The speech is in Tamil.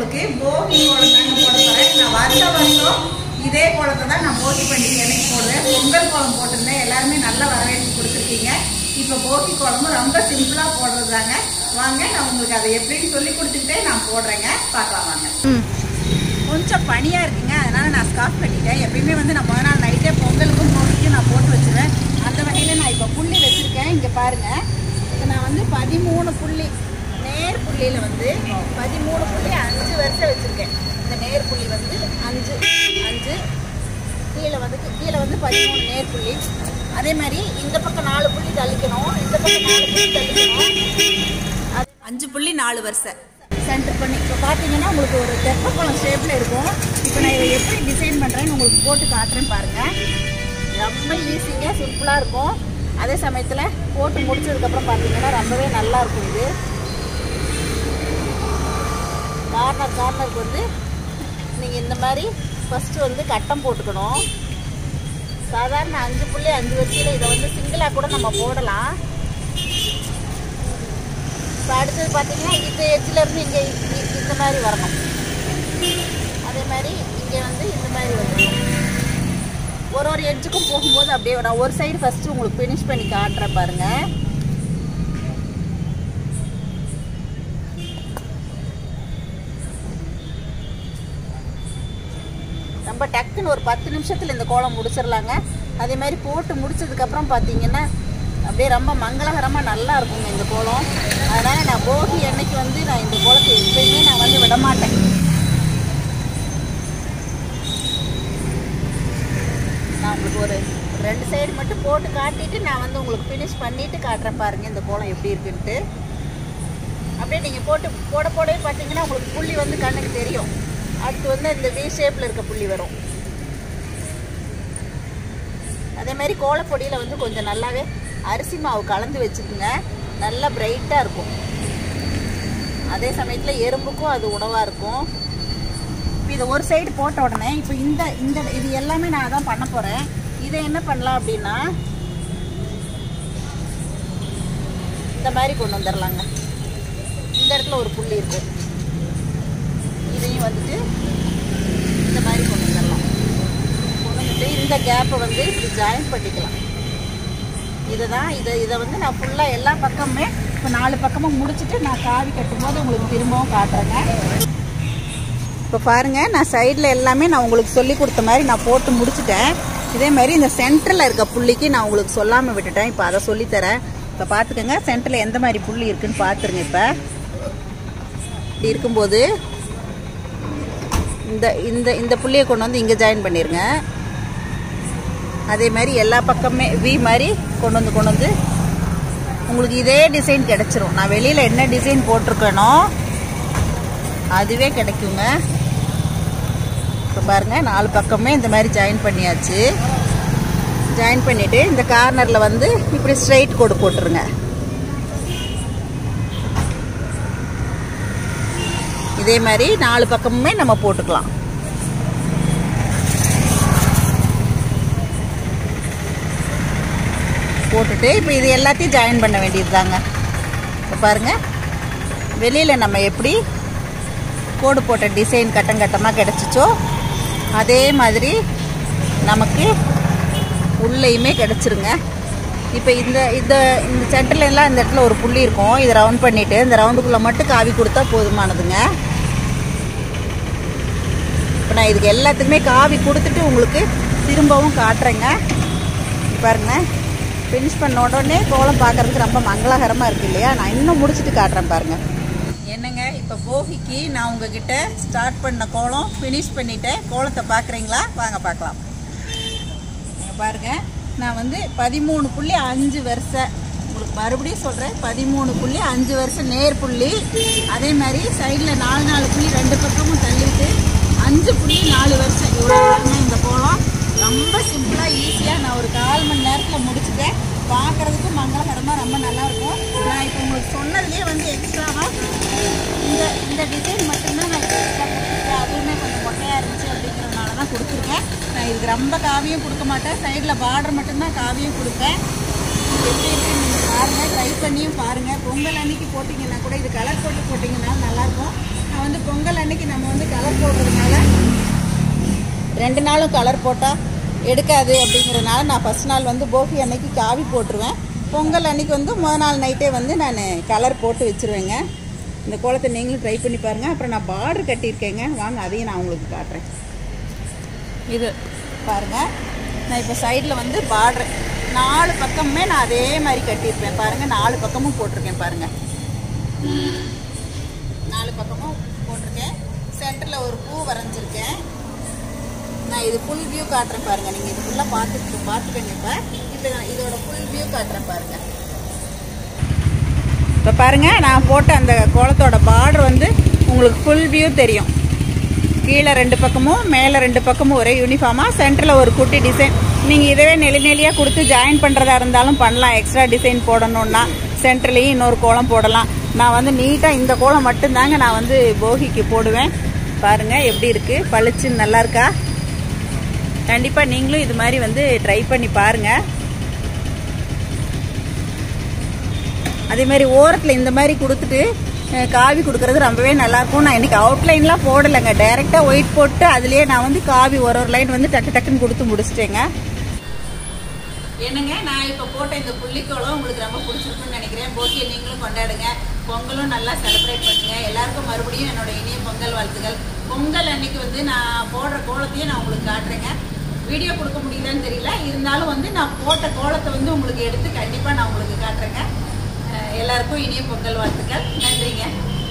உங்களுக்கு போகி கோலம் தாங்க போட போறேன் நான் வருஷ வருஷம் இதே கோலத்தை தான் நான் போகி பண்டிகை எனக்கு போடுவேன் பொங்கல் கோலம் போட்டிருந்தேன் எல்லாருமே நல்ல வரவேற்பு கொடுத்துருக்கீங்க இப்போ போகி கோலமும் ரொம்ப சிம்பிளா போடுறது தாங்க வாங்க நான் உங்களுக்கு அதை எப்படின்னு சொல்லி கொடுத்துக்கிட்டே நான் போடுறேங்க பார்க்கலாம் வாங்க கொஞ்சம் பனியா இருக்குங்க அதனால நான் ஸ்காஃப் பண்ணிட்டேன் எப்பயுமே வந்து நான் முதல் நாள் நைட்டே பொங்கலுக்கும் போகிக்கும் நான் போட்டு வச்சிருவேன் அந்த வகையில் நான் இப்போ புள்ளி வச்சிருக்கேன் இங்கே பாருங்க இப்போ நான் வந்து பதிமூணு புள்ளி நேர் புள்ளியில் வந்து பதிமூணு புள்ளி அஞ்சு வருஷம் வச்சுருக்கேன் இந்த நேர் புள்ளி வந்து அஞ்சு அஞ்சு கீழே வந்து கீழே வந்து பதிமூணு நேர் புள்ளி அதே மாதிரி இந்த பக்கம் நாலு புள்ளி தள்ளிக்கணும் இந்த பக்கம் நாலு புள்ளி தள்ளிக்கணும் அது அஞ்சு புள்ளி நாலு வருஷம் சென்டர் பண்ணி இப்போ பார்த்தீங்கன்னா உங்களுக்கு ஒரு தெப்பக்குளம் ஷேப்பில் இருக்கும் இப்போ நான் இதை எப்படி டிசைன் பண்ணுறேன்னு உங்களுக்கு போட்டு காட்டுறேன் பாருங்கள் ரொம்ப ஈஸிங்க சிம்பிளாக இருக்கும் அதே சமயத்தில் போட்டு முடிச்சதுக்கப்புறம் பார்த்தீங்கன்னா ரொம்பவே நல்லா இருக்கும் இது கார்னர் கார்னருக்கு வந்து நீங்கள் இந்த மாதிரி ஃபஸ்ட்டு வந்து கட்டம் போட்டுக்கணும் சாதாரண அஞ்சு புள்ளி அஞ்சு வச்சுல இதை வந்து சிங்கிளாக கூட நம்ம போடலாம் இப்போ அடுத்தது பார்த்தீங்கன்னா இந்த எட்ஜில் இருந்து இங்கே இந்த மாதிரி வரணும் அதே மாதிரி இங்கே வந்து இந்த மாதிரி வரணும் ஒரு ஒரு எட்ஜுக்கும் போகும்போது அப்படியே நான் ஒரு சைடு ஃபஸ்ட்டு உங்களுக்கு ஃபினிஷ் பண்ணி காட்டுறேன் பாருங்கள் ரொம்ப டக்குன்னு ஒரு பத்து நிமிஷத்தில் இந்த கோலம் முடிச்சிடலாங்க அதே மாதிரி போட்டு முடிச்சதுக்கப்புறம் பார்த்தீங்கன்னா அப்படியே ரொம்ப மங்களகரமாக நல்லா இருக்குங்க இந்த கோலம் அதனால் நான் போகி அன்னைக்கு வந்து நான் இந்த கோலத்தை எப்பயுமே நான் வந்து விட மாட்டேன் நான் உங்களுக்கு ஒரு ரெண்டு சைடு மட்டும் போட்டு காட்டிட்டு நான் வந்து உங்களுக்கு ஃபினிஷ் பண்ணிட்டு காட்டுறேன் பாருங்க இந்த கோலம் எப்படி இருக்குன்ட்டு அப்படியே நீங்கள் போட்டு போட போடவே பார்த்தீங்கன்னா உங்களுக்கு புள்ளி வந்து கண்ணுக்கு தெரியும் அடுத்து வந்து இந்த வி ஷேப்பில் இருக்க புள்ளி வரும் அதே மாதிரி கோலப்பொடியில் வந்து கொஞ்சம் நல்லாவே அரிசி மாவு கலந்து வச்சுக்கோங்க நல்லா பிரைட்டாக இருக்கும் அதே சமயத்தில் எறும்புக்கும் அது உணவாக இருக்கும் இப்போ இதை ஒரு சைடு போட்ட உடனே இப்போ இந்த இந்த இது எல்லாமே நான் தான் பண்ண போகிறேன் இதை என்ன பண்ணலாம் அப்படின்னா இந்த மாதிரி கொண்டு வந்துடலாங்க இந்த இடத்துல ஒரு புள்ளி இருக்கும் இதையும் வந்துட்டு இந்த மாதிரி கொண்டு வந்துடலாம் கொண்டு வந்துட்டு இந்த கேப்பை வந்து இப்படி ஜாயின் பண்ணிக்கலாம் இதை தான் இதை இதை வந்து நான் ஃபுல்லாக எல்லா பக்கமுமே இப்போ நாலு பக்கமும் முடிச்சுட்டு நான் காவி கட்டும்போது உங்களுக்கு திரும்பவும் காட்டுறேங்க இப்போ பாருங்கள் நான் சைடில் எல்லாமே நான் உங்களுக்கு சொல்லி கொடுத்த மாதிரி நான் போட்டு முடிச்சிட்டேன் இதே மாதிரி இந்த சென்டரில் இருக்க புள்ளிக்கு நான் உங்களுக்கு சொல்லாமல் விட்டுட்டேன் இப்போ அதை சொல்லித்தரேன் இப்போ பார்த்துக்கோங்க சென்டரில் எந்த மாதிரி புள்ளி இருக்குன்னு பார்த்துருங்க இப்போ இப்படி இருக்கும்போது இந்த இந்த இந்த புள்ளியை கொண்டு வந்து இங்கே ஜாயின் பண்ணிடுங்க அதே மாதிரி எல்லா பக்கமே வி மாதிரி கொண்டு வந்து கொண்டு வந்து உங்களுக்கு இதே டிசைன் கிடச்சிரும் நான் வெளியில் என்ன டிசைன் போட்டிருக்கேனோ அதுவே கிடைக்குங்க இப்போ பாருங்கள் நாலு பக்கமே இந்த மாதிரி ஜாயின் பண்ணியாச்சு ஜாயின் பண்ணிவிட்டு இந்த கார்னரில் வந்து இப்படி ஸ்ட்ரைட் கோடு போட்டுருங்க இதே மாதிரி நாலு பக்கமுமே நம்ம போட்டுக்கலாம் போட்டுட்டு இப்போ இது எல்லாத்தையும் ஜாயின் பண்ண வேண்டியது தாங்க இப்போ பாருங்கள் வெளியில் நம்ம எப்படி கோடு போட்ட டிசைன் கட்டம் கட்டமாக கிடச்சிச்சோ அதே மாதிரி நமக்கு உள்ளேயுமே கிடச்சிருங்க இப்போ இந்த இந்த இந்த சென்டர்ல எல்லாம் இந்த இடத்துல ஒரு புள்ளி இருக்கும் இதை ரவுண்ட் பண்ணிவிட்டு இந்த ரவுண்டுக்குள்ளே மட்டும் காவி கொடுத்தா போதுமானதுங்க இப்போ நான் இதுக்கு எல்லாத்துக்குமே காவி கொடுத்துட்டு உங்களுக்கு திரும்பவும் காட்டுறேங்க பாருங்க ஃபினிஷ் பண்ண உடனே கோலம் பார்க்கறதுக்கு ரொம்ப மங்களகரமாக இருக்கு இல்லையா நான் இன்னும் முடிச்சுட்டு காட்டுறேன் பாருங்க என்னங்க இப்போ போகிக்கு நான் உங்ககிட்ட ஸ்டார்ட் பண்ண கோலம் ஃபினிஷ் பண்ணிட்டேன் கோலத்தை பார்க்குறீங்களா வாங்க பார்க்கலாம் இங்க பாருங்க நான் வந்து பதிமூணு புள்ளி அஞ்சு வருஷம் உங்களுக்கு மறுபடியும் சொல்கிறேன் பதிமூணு புள்ளி அஞ்சு வருஷம் நேர் புள்ளி அதே மாதிரி சைடில் நாலு நாலு புள்ளி ரெண்டு பக்கமும் தள்ளிட்டு அஞ்சு புள்ளி நாலு வருஷம் இவ்வளோ தாங்க இந்த கோலம் ரொம்ப சிம்பிளாக ஈஸியாக நான் ஒரு கால் மணி நேரத்தில் முடிச்சுட்டேன் பார்க்குறதுக்கு மங்களகரமாக ரொம்ப நல்லா இருக்கும் நான் இப்போ உங்களுக்கு சொன்னதுலேயே வந்து எக்ஸ்ட்ராவாக இந்த இந்த டிசைன் மட்டும்தான் நான் இப்போ extra கொடுத்துருக்கேன் அதுவுமே கொஞ்சம் மொட்டையாக இருந்துச்சு அப்படிங்கிறதுனால தான் கொடுத்துருக்கேன் நான் இதுக்கு ரொம்ப காவியும் கொடுக்க மாட்டேன் சைடில் பார்டர் மட்டும்தான் காவியும் கொடுப்பேன் எப்படி இருக்குன்னு நீங்கள் பாருங்கள் ட்ரை பண்ணியும் பாருங்கள் பொங்கல் அன்னைக்கு போட்டிங்கன்னா கூட இது கலர் போட்டு போட்டிங்கன்னா நல்லாயிருக்கும் நான் வந்து பொங்கல் அன்னைக்கு நம்ம வந்து கலர் போடுறதுனால ரெண்டு நாளும் கலர் போட்டால் எடுக்காது அப்படிங்கிறதுனால நான் ஃபஸ்ட் நாள் வந்து போகி அன்னைக்கு காவி போட்டுருவேன் பொங்கல் அன்னைக்கு வந்து முத நாள் நைட்டே வந்து நான் கலர் போட்டு வச்சுருவேங்க இந்த கோலத்தை நீங்களும் ட்ரை பண்ணி பாருங்கள் அப்புறம் நான் பார்டர் கட்டியிருக்கேங்க வாங்க அதையும் நான் உங்களுக்கு காட்டுறேன் இது பாருங்கள் நான் இப்போ சைடில் வந்து பார்டர் நாலு பக்கமுமே நான் அதே மாதிரி கட்டியிருப்பேன் பாருங்கள் நாலு பக்கமும் போட்டிருக்கேன் பாருங்கள் நாலு பக்கமும் போட்டிருக்கேன் சென்டரில் ஒரு பூ வரைஞ்சிருக்கேன் நான் இது ஃபுல் வியூ காட்டுறேன் பாருங்க நீங்க இது ஃபுல்லா பார்த்துட்டு பார்த்துக்கங்க இப்ப இப்போ நான் இதோட ஃபுல் வியூ காட்டுறேன் பாருங்க இப்போ பாருங்க நான் போட்ட அந்த கோலத்தோட பார்டர் வந்து உங்களுக்கு ஃபுல் வியூ தெரியும் கீழே ரெண்டு பக்கமும் மேலே ரெண்டு பக்கமும் ஒரே யூனிஃபார்மாக சென்டரில் ஒரு குட்டி டிசைன் நீங்கள் இதவே நெளி நெளியாக கொடுத்து ஜாயின் பண்ணுறதா இருந்தாலும் பண்ணலாம் எக்ஸ்ட்ரா டிசைன் போடணுன்னா சென்டர்லேயும் இன்னொரு கோலம் போடலாம் நான் வந்து நீட்டாக இந்த கோலம் மட்டும்தாங்க நான் வந்து போகிக்கு போடுவேன் பாருங்கள் எப்படி இருக்குது பளிச்சுன்னு நல்லா இருக்கா கண்டிப்பாக நீங்களும் இது மாதிரி வந்து ட்ரை பண்ணி பாருங்கள் அதே மாதிரி ஓரத்தில் இந்த மாதிரி கொடுத்துட்டு அஹ், காவி கொடுக்கறது ரொம்பவே நல்லாயிருக்கும் நான் இன்னைக்கு அவுட்லைன்லாம் போடலைங்க டைரெக்டாக ஒயிட் போட்டு அதுலேயே நான் வந்து காவி ஒரு ஒரு லைன் வந்து டக்கு டக்குன்னு கொடுத்து முடிச்சிட்டேங்க என்னங்க நான் இப்போ போட்ட இந்த புள்ளிக்கோளம் உங்களுக்கு ரொம்ப பிடிச்சிருக்குன்னு நினைக்கிறேன் போக்கியை நீங்களும் கொண்டாடுங்க பொங்கலும் நல்லா செலிப்ரேட் பண்ணுங்க எல்லாருக்கும் மறுபடியும் என்னோட இனிய பொங்கல் வாழ்த்துக்கள் பொங்கல் அன்னைக்கு வந்து நான் போடுற கோலத்தையும் நான் உங்களுக்கு காட்டுறேங்க வீடியோ கொடுக்க முடியலன்னு தெரியல இருந்தாலும் வந்து நான் போட்ட கோலத்தை வந்து உங்களுக்கு எடுத்து கண்டிப்பாக நான் உங்களுக்கு காட்டுறேங்க அஹ் எல்லாருக்கும் இனிய பொங்கல் வாழ்த்துக்கள் நன்றிங்க